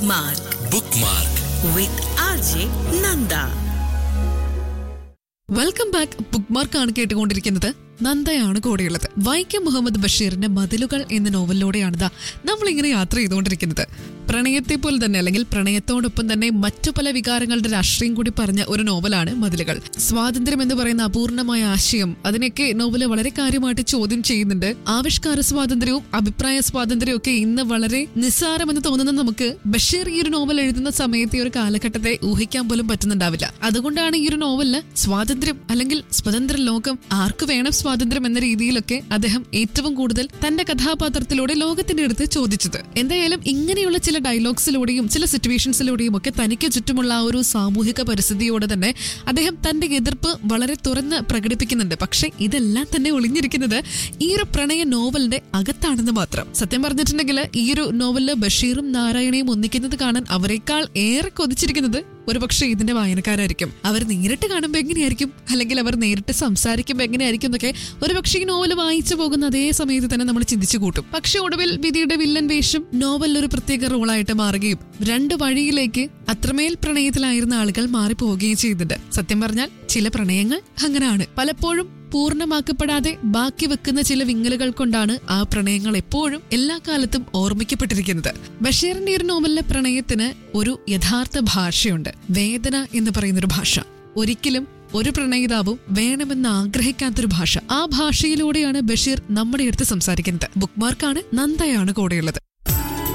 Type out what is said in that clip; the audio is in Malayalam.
Bookmark bookmark with RJ Nanda. Welcome back book മാർക്കാണ് കേട്ടുകൊണ്ടിരിക്കുന്നത് നന്ദയാണ് കൂടെയുള്ളത് വൈക്കം മുഹമ്മദ് ബഷീറിന്റെ മതിലുകൾ എന്ന നോവലിലൂടെയാണിതാ നമ്മൾ ഇങ്ങനെ യാത്ര ചെയ്തുകൊണ്ടിരിക്കുന്നത് പ്രണയത്തെ പോലെ തന്നെ അല്ലെങ്കിൽ പ്രണയത്തോടൊപ്പം തന്നെ മറ്റു പല വികാരങ്ങളുടെ രാഷ്ട്രീയം കൂടി പറഞ്ഞ ഒരു നോവലാണ് മതിലുകൾ സ്വാതന്ത്ര്യം എന്ന് പറയുന്ന അപൂർണമായ ആശയം അതിനൊക്കെ നോവല് വളരെ കാര്യമായിട്ട് ചോദ്യം ചെയ്യുന്നുണ്ട് ആവിഷ്കാര സ്വാതന്ത്ര്യവും അഭിപ്രായ സ്വാതന്ത്ര്യവും ഒക്കെ ഇന്ന് വളരെ നിസ്സാരമെന്ന് തോന്നുന്ന നമുക്ക് ബഷീർ ഈ ഒരു നോവൽ എഴുതുന്ന സമയത്ത് ഈ ഒരു കാലഘട്ടത്തെ ഊഹിക്കാൻ പോലും പറ്റുന്നുണ്ടാവില്ല അതുകൊണ്ടാണ് ഈ ഒരു നോവലിന് സ്വാതന്ത്ര്യം അല്ലെങ്കിൽ സ്വതന്ത്ര ലോകം ആർക്കു വേണം സ്വാതന്ത്ര്യം എന്ന രീതിയിലൊക്കെ അദ്ദേഹം ഏറ്റവും കൂടുതൽ തന്റെ കഥാപാത്രത്തിലൂടെ ലോകത്തിന്റെ അടുത്ത് ചോദിച്ചത് എന്തായാലും ഇങ്ങനെയുള്ള ചില ഡയലോഗ്സിലൂടെയും ചില സിറ്റുവേഷൻസിലൂടെയും ഒക്കെ തനിക്ക് ചുറ്റുമുള്ള ആ ഒരു സാമൂഹിക പരിസ്ഥിതിയോടെ തന്നെ അദ്ദേഹം തന്റെ എതിർപ്പ് വളരെ തുറന്ന് പ്രകടിപ്പിക്കുന്നുണ്ട് പക്ഷെ ഇതെല്ലാം തന്നെ ഒളിഞ്ഞിരിക്കുന്നത് ഈ ഒരു പ്രണയ നോവലിന്റെ അകത്താണെന്ന് മാത്രം സത്യം പറഞ്ഞിട്ടുണ്ടെങ്കിൽ ഈ ഒരു നോവലില് ബഷീറും നാരായണയും ഒന്നിക്കുന്നത് കാണാൻ അവരെക്കാൾ ഏറെ കൊതിച്ചിരിക്കുന്നത് ഒരുപക്ഷെ ഇതിന്റെ വായനക്കാരായിരിക്കും അവർ നേരിട്ട് കാണുമ്പോൾ എങ്ങനെയായിരിക്കും അല്ലെങ്കിൽ അവർ നേരിട്ട് സംസാരിക്കുമ്പോൾ എങ്ങനെയായിരിക്കും എന്നൊക്കെ ഒരുപക്ഷെ ഈ നോവൽ വായിച്ചു പോകുന്ന അതേ സമയത്ത് തന്നെ നമ്മൾ ചിന്തിച്ചു കൂട്ടും പക്ഷെ ഒടുവിൽ വിധിയുടെ വില്ലൻ വേഷം നോവലിൽ ഒരു പ്രത്യേക റോളായിട്ട് മാറുകയും രണ്ട് വഴിയിലേക്ക് അത്രമേൽ പ്രണയത്തിലായിരുന്ന ആളുകൾ മാറിപ്പോവുകയും ചെയ്യുന്നുണ്ട് സത്യം പറഞ്ഞാൽ ചില പ്രണയങ്ങൾ അങ്ങനെയാണ് പലപ്പോഴും പൂർണ്ണമാക്കപ്പെടാതെ ബാക്കി വെക്കുന്ന ചില വിങ്ങലുകൾ കൊണ്ടാണ് ആ പ്രണയങ്ങൾ എപ്പോഴും എല്ലാ കാലത്തും ഓർമ്മിക്കപ്പെട്ടിരിക്കുന്നത് ബഷീറിന്റെ ഒരു നോവലിലെ പ്രണയത്തിന് ഒരു യഥാർത്ഥ ഭാഷയുണ്ട് വേദന എന്ന് പറയുന്നൊരു ഭാഷ ഒരിക്കലും ഒരു പ്രണയിതാവും വേണമെന്ന് ആഗ്രഹിക്കാത്തൊരു ഭാഷ ആ ഭാഷയിലൂടെയാണ് ബഷീർ നമ്മുടെ അടുത്ത് സംസാരിക്കുന്നത് ബുക്ക് മാർക്കാണ് നന്ദയാണ് കൂടെയുള്ളത്